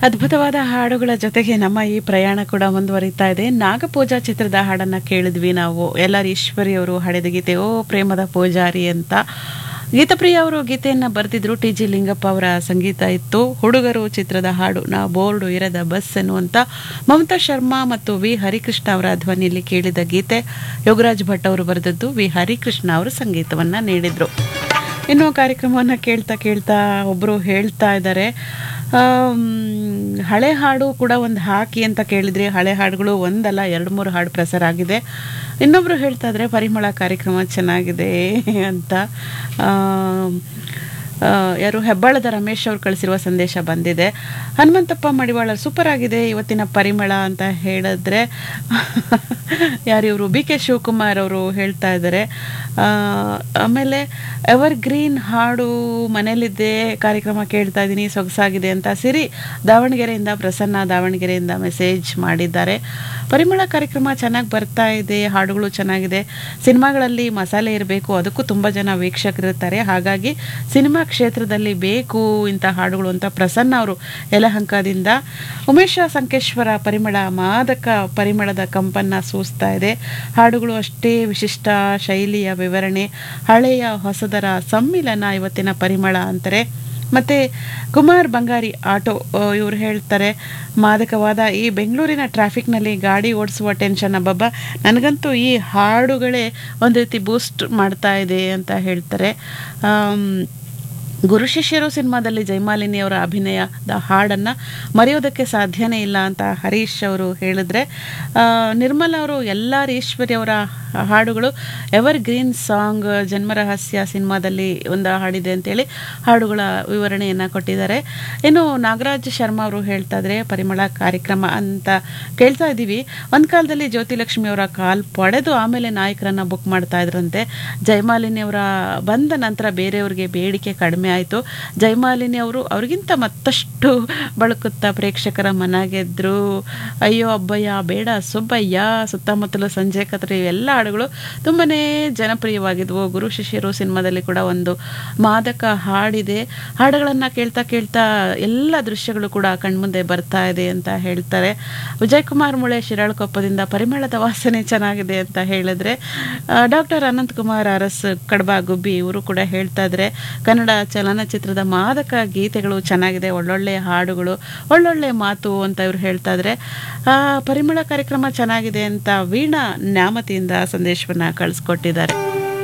ಅದ್ಭುತವಾದ ಹಾಡುಗಳ ಜೊತೆಗೆ ನಮ್ಮ ಈ ಪ್ರಯಾಣ ಕೂಡ ಮುಂದುವರಿತಾ ಇದೆ ನಾಗಪೂಜಾ ಚಿತ್ರದ ಹಾಡನ್ನ ಕೇಳಿದ್ವಿ ನಾವು ಎಲ್ ಆರ್ ಈಶ್ವರಿ ಅವರು ಹಾಡಿದ ಗೀತೆ ಓ ಪ್ರೇಮದ ಪೂಜಾರಿ ಅಂತ ಗೀತಪ್ರಿಯ ಅವರು ಗೀತೆಯನ್ನ ಬರೆದಿದ್ರು ಟಿ ಜಿ ಲಿಂಗಪ್ಪ ಅವರ ಸಂಗೀತ ಇತ್ತು ಹುಡುಗರು ಚಿತ್ರದ ಹಾಡು ನಾ ಬೋರ್ಡು ಇರದ ಬಸ್ ಎನ್ನುವಂತ ಮಮತಾ ಶರ್ಮಾ ಮತ್ತು ವಿ ಹರಿಕೃಷ್ಣ ಅವರ ಧ್ವನಿಯಲ್ಲಿ ಕೇಳಿದ ಗೀತೆ ಯೋಗರಾಜ್ ಭಟ್ ಅವರು ಬರೆದದ್ದು ವಿ ಹರಿಕೃಷ್ಣ ಅವರು ಸಂಗೀತವನ್ನ ನೀಡಿದ್ರು ಇನ್ನು ಕಾರ್ಯಕ್ರಮವನ್ನು ಕೇಳ್ತಾ ಕೇಳ್ತಾ ಒಬ್ಬರು ಹೇಳ್ತಾ ಇದ್ದಾರೆ ಆಮ್, ಹಳೆ ಹಾಡು ಕೂಡ ಒಂದು ಹಾಕಿ ಅಂತ ಕೇಳಿದ್ರಿ ಹಳೆ ಹಾಡುಗಳು ಒಂದಲ್ಲ ಎರಡು ಮೂರು ಹಾಡು ಪ್ರಸಾರ ಆಗಿದೆ ಇನ್ನೊಬ್ರು ಹೇಳ್ತಾ ಇದ್ರೆ ಪರಿಮಳ ಕಾರ್ಯಕ್ರಮ ಚೆನ್ನಾಗಿದೆ ಅಂತ ಆಮ್, ಆ, ಯಾರು ಹೆಬ್ಬಾಳದ ರಮೇಶ್ ಅವ್ರು ಕಳಿಸಿರುವ ಸಂದೇಶ ಬಂದಿದೆ ಹನುಮಂತಪ್ಪ ಮಡಿವಾಳ ಸೂಪರ್ ಆಗಿದೆ ಇವತ್ತಿನ ಪರಿಮಳ ಅಂತ ಹೇಳಿದ್ರೆ ಯಾರು ಇವರು ಬಿ ಕೆ ಶಿವಕುಮಾರ್ ಅವರು ಹೇಳ್ತಾ ಇದ್ದಾರೆ ಆ, ಆಮೇಲೆ ಎವರ್ ಗ್ರೀನ್ ಹಾಡು ಮನೇಲಿದ್ದೆ ಕಾರ್ಯಕ್ರಮ ಕೇಳ್ತಾ ಇದ್ದೀನಿ ಸೊಗಸಾಗಿದೆ ಅಂತ ಸಿರಿ ದಾವಣಗೆರೆಯಿಂದ ಪ್ರಸನ್ನ ದಾವಣಗೆರೆಯಿಂದ ಮೆಸೇಜ್ ಮಾಡಿದ್ದಾರೆ ಪರಿಮಳ ಕಾರ್ಯಕ್ರಮ ಚೆನ್ನಾಗಿ ಬರ್ತಾ ಇದೆ ಹಾಡುಗಳು ಚೆನ್ನಾಗಿದೆ ಸಿನಿಮಾಗಳಲ್ಲಿ ಮಸಾಲೆ ಇರಬೇಕು ಅದಕ್ಕೂ ತುಂಬ ಜನ ವೀಕ್ಷಕರಿರ್ತಾರೆ ಹಾಗಾಗಿ ಸಿನಿಮಾ ಕ್ಷೇತ್ರದಲ್ಲಿ ಬೇಕು ಇಂಥ ಹಾಡುಗಳು ಅಂತ ಪ್ರಸನ್ನ ಅವರು ಯಲಹಂಕದಿಂದ ಉಮೇಶ ಸಂಕೇಶ್ವರ ಪರಿಮಳ ಮಾದಕ ಪರಿಮಳದ ಕಂಪನ್ನ ಸೂಸ್ತಾ ಇದೆ ಹಾಡುಗಳು ಅಷ್ಟೇ ವಿಶಿಷ್ಟ ಶೈಲಿಯ ವಿವರಣೆ ಹಳೆಯ ಹೊಸದರ ಸಮ್ಮಿಲನ ಇವತ್ತಿನ ಪರಿಮಳ ಅಂತಾರೆ ಮತ್ತೆ ಕುಮಾರ್ ಬಂಗಾರಿ ಆಟೋ ಇವರು ಹೇಳ್ತಾರೆ ಮಾದಕವಾದ ಈ ಬೆಂಗಳೂರಿನ ಟ್ರಾಫಿಕ್ನಲ್ಲಿ ಗಾಡಿ ಓಡಿಸುವ ಟೆನ್ಷನ್ ಅಬ್ಬಬ್ಬ ನನಗಂತೂ ಈ ಹಾಡುಗಳೇ ಒಂದು ರೀತಿ ಬೂಸ್ಟ್ ಮಾಡ್ತಾ ಇದೆ ಅಂತ ಹೇಳ್ತಾರೆ ಆಮ್, ಗುರು ಶಿಷ್ಯರು ಸಿನಿಮಾದಲ್ಲಿ ಜಯಮಾಲಿನಿ ಅವರ ಅಭಿನಯದ ಹಾಡನ್ನು ಮರೆಯೋದಕ್ಕೆ ಸಾಧ್ಯನೇ ಇಲ್ಲ ಅಂತ ಹರೀಶ್ ಅವರು ಹೇಳಿದ್ರೆ ಆ, ನಿರ್ಮಲ ಅವರು ಎಲ್ಲ ಈಶ್ವರಿ ಅವರ ಹಾಡುಗಳು ಎವರ್ ಗ್ರೀನ್ ಸಾಂಗ್ ಜನ್ಮರಹಸ್ಯ ಸಿನಿಮಾದಲ್ಲಿ ಒಂದು ಹಾಡಿದೆ ಅಂತೇಳಿ ಹಾಡುಗಳ ವಿವರಣೆಯನ್ನು ಕೊಟ್ಟಿದ್ದಾರೆ ಇನ್ನು ನಾಗರಾಜ್ ಶರ್ಮಾ ಅವರು ಹೇಳ್ತಾ ಇದ್ರೆ ಪರಿಮಳ ಕಾರ್ಯಕ್ರಮ ಅಂತ ಕೇಳ್ತಾ ಇದ್ದೀವಿ ಒಂದು ಕಾಲದಲ್ಲಿ ಜ್ಯೋತಿಲಕ್ಷ್ಮಿ ಅವರ ಕಾಲ್ ಪಡೆದು ಆಮೇಲೆ ನಾಯಕರನ್ನ ಬುಕ್ ಮಾಡ್ತಾ ಇದ್ರಂತೆ ಜಯಮಾಲಿನಿ ಅವರ ಬಂದ ನಂತರ ಬೇರೆಯವ್ರಿಗೆ ಬೇಡಿಕೆ ಕಡಿಮೆ ಆಯಿತು ಜಯಮಾಲಿನಿ ಅವರು ಅವ್ರಿಗಿಂತ ಮತ್ತಷ್ಟು ಬಳಕುತ್ತಾ ಪ್ರೇಕ್ಷಕರ ಮನಗೆದ್ರು ಅಯ್ಯೋ ಅಬ್ಬಯ್ಯ ಬೇಡ ಸುಬ್ಬಯ್ಯ ಸುತ್ತಮುತ್ತಲು ಸಂಜೆ ಕತ್ರಿ ಇವೆಲ್ಲ ಹಾಡುಗಳು ತುಂಬನೇ ಜನಪ್ರಿಯವಾಗಿದ್ವು ಗುರು ಶಿಷ್ಯರು ಸಿನಿಮಾದಲ್ಲಿ ಕೂಡ ಒಂದು ಮಾದಕ ಹಾಡಿದೆ ಹಾಡುಗಳನ್ನು ಕೇಳ್ತಾ ಕೇಳ್ತಾ ಎಲ್ಲ ದೃಶ್ಯಗಳು ಕೂಡ ಕಣ್ಮುಂದೆ ಬರ್ತಾ ಇದೆ ಅಂತ ಹೇಳ್ತಾರೆ ವಿಜಯ್ ಕುಮಾರ್ ಮುಳೆ ಶಿರಾಳಕೊಪ್ಪದಿಂದ ಪರಿಮಳದ ವಾಸನೆ ಚೆನ್ನಾಗಿದೆ ಅಂತ ಹೇಳಿದ್ರೆ ಡಾಕ್ಟರ್ ಅನಂತ್ ಕುಮಾರ್ ಅರಸ್ ಕಡಬ ಗುಬ್ಬಿ ಇವರು ಕೂಡ ಹೇಳ್ತಾ ಇದ್ರೆ ಕನ್ನಡ ಚಲನಚಿತ್ರದ ಮಾದಕ ಗೀತೆಗಳು ಚೆನ್ನಾಗಿದೆ ಒಳ್ಳೊಳ್ಳೆ ಹಾಡುಗಳು ಒಳ್ಳೊಳ್ಳೆ ಮಾತು ಅಂತ ಇವ್ರು ಹೇಳ್ತಾ ಇದ್ರೆ ಆ, ಪರಿಮಳ ಕಾರ್ಯಕ್ರಮ ಚೆನ್ನಾಗಿದೆ ಅಂತ ವೀಣಾ ನ್ಯಾಮತಿಯಿಂದ ಸಂದೇಶವನ್ನ ಕಳಿಸ್ಕೊಟ್ಟಿದ್ದಾರೆ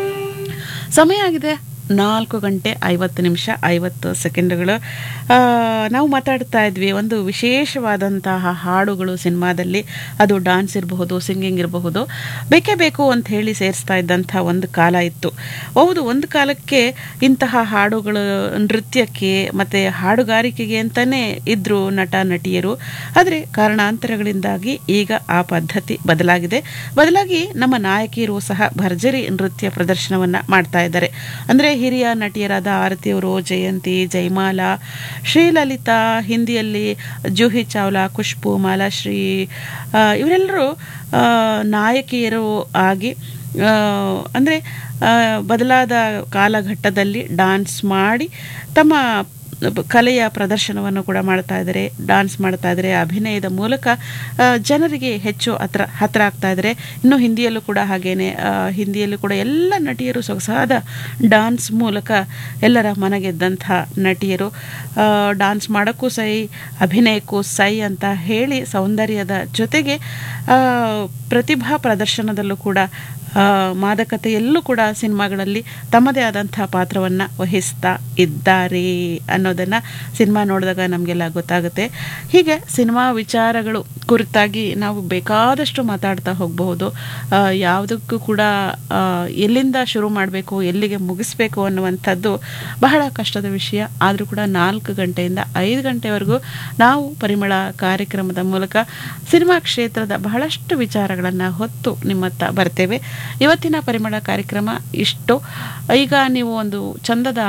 ಸಮಯ ಆಗಿದೆ ನಾಲ್ಕು ಗಂಟೆ ಐವತ್ತು ನಿಮಿಷ ಐವತ್ತು ಸೆಕೆಂಡುಗಳು ಆ, ನಾವು ಮಾತಾಡ್ತಾ ಇದ್ವಿ ಒಂದು ವಿಶೇಷವಾದಂತಹ ಹಾಡುಗಳು ಸಿನಿಮಾದಲ್ಲಿ ಅದು ಡಾನ್ಸ್ ಇರಬಹುದು ಸಿಂಗಿಂಗ್ ಇರಬಹುದು ಬೇಕೇ ಬೇಕು ಅಂತ ಹೇಳಿ ಸೇರಿಸ್ತಾ ಇದ್ದಂಥ ಒಂದು ಕಾಲ ಇತ್ತು ಹೌದು ಒಂದು ಕಾಲಕ್ಕೆ ಇಂತಹ ಹಾಡುಗಳು ನೃತ್ಯಕ್ಕೆ ಮತ್ತು ಹಾಡುಗಾರಿಕೆಗೆ ಅಂತಲೇ ಇದ್ದರು ನಟ ನಟಿಯರು ಆದರೆ ಕಾರಣಾಂತರಗಳಿಂದಾಗಿ ಈಗ ಆ ಪದ್ಧತಿ ಬದಲಾಗಿದೆ ಬದಲಾಗಿ ನಮ್ಮ ನಾಯಕಿಯರು ಸಹ ಭರ್ಜರಿ ನೃತ್ಯ ಪ್ರದರ್ಶನವನ್ನು ಮಾಡ್ತಾ ಇದ್ದಾರೆ ಅಂದರೆ ಹಿರಿಯ ನಟಿಯರಾದ ಆರತಿಯವರು ಜಯಂತಿ ಜಯಮಾಲಾ ಶ್ರೀಲಲಿತಾ ಹಿಂದಿಯಲ್ಲಿ ಜೂಹಿ ಚಾವ್ಲಾ ಖುಷ್ಬು ಮಾಲಾಶ್ರೀ ಆ, ಇವರೆಲ್ಲರೂ ಆ, ನಾಯಕಿಯರು ಆಗಿ ಆ, ಅಂದರೆ ಆ, ಬದಲಾದ ಕಾಲಘಟ್ಟದಲ್ಲಿ ಡಾನ್ಸ್ ಮಾಡಿ ತಮ್ಮ ಕಲೆಯ ಪ್ರದರ್ಶನವನ್ನು ಕೂಡ ಮಾಡ್ತಾ ಇದ್ದಾರೆ ಡಾನ್ಸ್ ಮಾಡ್ತಾ ಇದ್ದಾರೆ ಅಭಿನಯದ ಮೂಲಕ ಆ, ಜನರಿಗೆ ಹೆಚ್ಚು ಹತ್ರ ಹತ್ರ ಆಗ್ತಾ ಇದ್ದಾರೆ ಇನ್ನು ಹಿಂದಿಯಲ್ಲೂ ಕೂಡ ಹಾಗೇನೆ ಆ, ಹಿಂದಿಯಲ್ಲೂ ಕೂಡ ಎಲ್ಲ ನಟಿಯರು ಸೊಗಸಾದ ಡಾನ್ಸ್ ಮೂಲಕ ಎಲ್ಲರ ಮನಗೆದ್ದಂಥ ನಟಿಯರು ಆ, ಡಾನ್ಸ್ ಮಾಡೋಕ್ಕೂ ಸೈ ಅಭಿನಯಕ್ಕೂ ಸೈ ಅಂತ ಹೇಳಿ ಸೌಂದರ್ಯದ ಜೊತೆಗೆ ಆ, ಪ್ರತಿಭಾ ಪ್ರದರ್ಶನದಲ್ಲೂ ಕೂಡ ಆ, ಮಾದಕತೆಯಲ್ಲೂ ಕೂಡ ಸಿನಿಮಾಗಳಲ್ಲಿ ತಮ್ಮದೇ ಆದಂಥ ಪಾತ್ರವನ್ನು ವಹಿಸ್ತಾ ಇದ್ದಾರೆ ಅನ್ನೋದನ್ನು ಸಿನಿಮಾ ನೋಡಿದಾಗ ನಮಗೆಲ್ಲ ಗೊತ್ತಾಗುತ್ತೆ ಹೀಗೆ ಸಿನಿಮಾ ವಿಚಾರಗಳು ಕುರಿತಾಗಿ ನಾವು ಬೇಕಾದಷ್ಟು ಮಾತಾಡ್ತಾ ಹೋಗಬಹುದು ಆ, ಯಾವುದಕ್ಕೂ ಕೂಡ ಆ, ಎಲ್ಲಿಂದ ಶುರು ಮಾಡಬೇಕು ಎಲ್ಲಿಗೆ ಮುಗಿಸ್ಬೇಕು ಅನ್ನುವಂಥದ್ದು ಬಹಳ ಕಷ್ಟದ ವಿಷಯ ಆದರೂ ಕೂಡ ನಾಲ್ಕು ಗಂಟೆಯಿಂದ ಐದು ಗಂಟೆವರೆಗೂ ನಾವು ಪರಿಮಳ ಕಾರ್ಯಕ್ರಮದ ಮೂಲಕ ಸಿನಿಮಾ ಕ್ಷೇತ್ರದ ಬಹಳಷ್ಟು ವಿಚಾರಗಳನ್ನು ಹೊತ್ತು ನಿಮ್ಮತ್ತ ಬರ್ತೇವೆ ಇವತ್ತಿನ ಪರಿಮಳ ಕಾರ್ಯಕ್ರಮ ಇಷ್ಟು ಈಗ ನೀವು ಒಂದು ಚಂದದ